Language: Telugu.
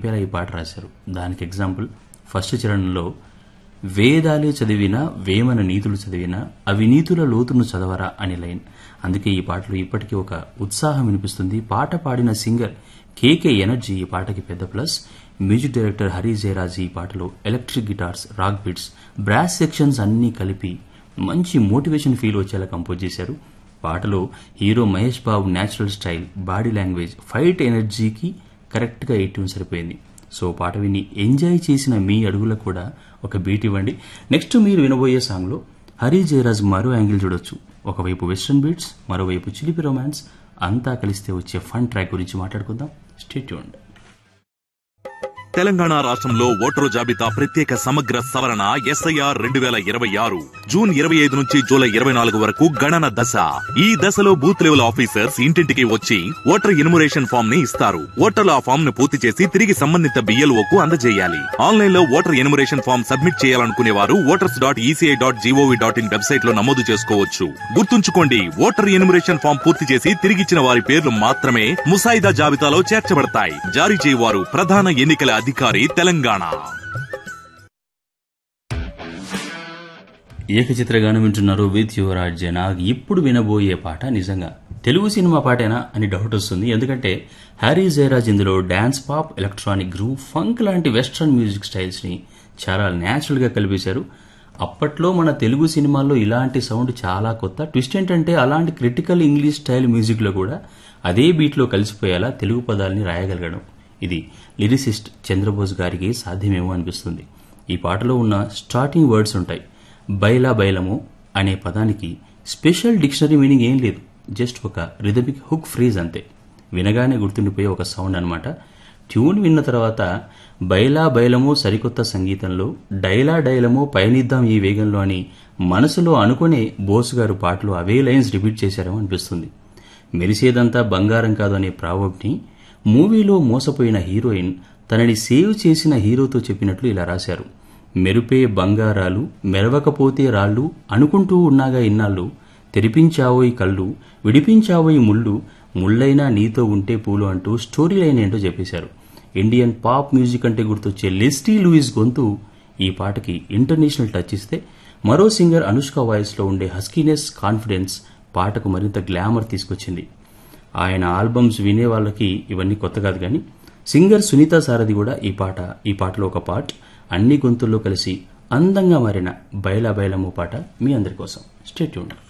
నింపేలా ఈ పాట రాశారు దానికి ఎగ్జాంపుల్ ఫస్ట్ చరణంలో వేదాలే చదివినా వేమన నీతులు చదివినా అవి నీతుల లోతును చదవరా అనే లైన్ అందుకే ఈ పాటలో ఇప్పటికీ ఒక ఉత్సాహం వినిపిస్తుంది పాట పాడిన సింగర్ కేకే ఎనర్జీ ఈ పాటకి పెద్ద plus music director Hari Jayaraj ఈ పాటలో electric guitars rock beats brass sections అన్నీ కలిపి మంచి మోటివేషన్ ఫీల్ వచ్చేలా కంపోజ్ చేశారు పాటలో hero Mahesh Babu natural style body language fight ఎనర్జీకి కరెక్ట్గా ఎయిట్యూన్ సరిపోయింది సో పాట విని ఎంజాయ్ చేసిన మీ అడుగులకు కూడా ఒక బీట్ ఇవ్వండి నెక్స్ట్ మీరు వినబోయే సాంగ్లో హరి జయరాజ్ మరో యాంగిల్ చూడొచ్చు ఒకవైపు వెస్ట్రన్ బీట్స్ మరోవైపు చిలిపి రొమాన్స్ అంతా కలిస్తే వచ్చే ఫన్ ట్రాక్ గురించి మాట్లాడుకుందాం స్టేట్యూండ్ తెలంగాణ రాష్ట్రంలో ఓటరు జాబితా ప్రత్యేక సమగ్ర సవరణ ఎస్ఐఆర్ రెండు వేల ఇరవై ఆరు జూన్ ఇరవై ఐదు నుంచి జూలై ఇరవై నాలుగు వరకు గణన దశ ఈ దశలో బూత్ లెవెల్ ఆఫీసర్స్ ఇంటింటికి వచ్చి ఓటర్ ఎన్యుమరేషన్ ఫామ్ ని ఇస్తారు ఓటర్లు ఆ ఫామ్ ను పూర్తి చేసి తిరిగి సంబంధిత బిఎల్ఓకు అందజేయాలి ఆన్లైన్ లో ఓటర్ ఎన్యుమరేషన్ ఫామ్ సబ్మిట్ చేయాలనుకునే వారు voters dot ECI dot GOV dot in website లో నమోదు చేసుకోవచ్చు గుర్తుంచుకోండి ఓటర్ ఎన్యుమరేషన్ ఫామ్ పూర్తి చేసి తిరిగిచ్చిన వారి పేర్లు మాత్రమే ముసాయిదా జాబితాలో చేర్చబడతాయి జారీ చేయవారు ప్రధాన ఎన్నికల అధికారి తెలంగాణ ఏకచిత్రగానం వింటున్నారు విత్ యువరాజ్ జనాగ్ ఇప్పుడు వినబోయే పాట నిజంగా తెలుగు సినిమా పాటేనా అని డౌట్ వస్తుంది ఎందుకంటే హ్యారీ జయరాజ్ ఇందులో dance pop electronic groove funk లాంటి వెస్ట్రన్ మ్యూజిక్ స్టైల్స్ ని చాలా న్యాచురల్ గా కలిపేశారు అప్పట్లో మన తెలుగు సినిమాల్లో ఇలాంటి సౌండ్ చాలా కొత్త ట్విస్ట్ ఏంటంటే అలాంటి క్రిటికల్ ఇంగ్లీష్ స్టైల్ మ్యూజిక్ లో కూడా అదే బీట్ లో కలిసిపోయేలా తెలుగు పదాలని రాయగలగడం ఇది లిరిసిస్ట్ చంద్రబోస్ గారికి సాధ్యమేమో అనిపిస్తుంది ఈ పాటలో ఉన్న స్టార్టింగ్ వర్డ్స్ ఉంటాయి బైలా బైలము అనే పదానికి స్పెషల్ డిక్షనరీ మీనింగ్ ఏం లేదు జస్ట్ ఒక రిథమిక్ హుక్ ఫ్రీజ్ అంతే వినగానే గుర్తుండిపోయే ఒక సౌండ్ అన్నమాట ట్యూన్ విన్న తర్వాత బైలా బైలము సరికొత్త సంగీతంలో డైలా డైలము పయనిద్దాం ఈ వేగంలో అని మనసులో అనుకునే బోస్ గారు పాటలు అవే లైన్స్ రిపీట్ చేశారేమో అనిపిస్తుంది మెరిసేదంతా బంగారం కాదు అనే ప్రావర్బ్ని మూవీలో మోసపోయిన హీరోయిన్ తనని సేవ్ చేసిన హీరోతో చెప్పినట్లు ఇలా రాశారు మెరుపే బంగారాలు మెరవకపోతే రాళ్ళు అనుకుంటూ ఉన్నాగా ఇన్నాళ్ళు తెరిపించావోయి కళ్ళు విడిపించావోయి ముళ్ళు ముళ్ళైనా నీతో ఉంటే పూలు అంటూ స్టోరీ లైన్ ఏంటో చెప్పేశారు ఇండియన్ పాప్ మ్యూజిక్ అంటే గుర్తొచ్చే లెస్టీ లూయిస్ గొంతు ఈ పాటకి ఇంటర్నేషనల్ టచ్ ఇస్తే మరో సింగర్ అనుష్క వాయిస్లో ఉండే హస్కీనెస్ కాన్ఫిడెన్స్ పాటకు మరింత గ్లామర్ తీసుకొచ్చింది ఆయన ఆల్బమ్స్ వినే వాళ్ళకి ఇవన్నీ కొత్త కాదు కానీ సింగర్ సునీత సారథి కూడా ఈ పాట ఈ పాటలో ఒక పార్ట్ అన్ని గొంతుల్లో కలిసి అందంగా మారిన బయలా బయలము పాట మీ అందరి కోసం స్టేట్యూన్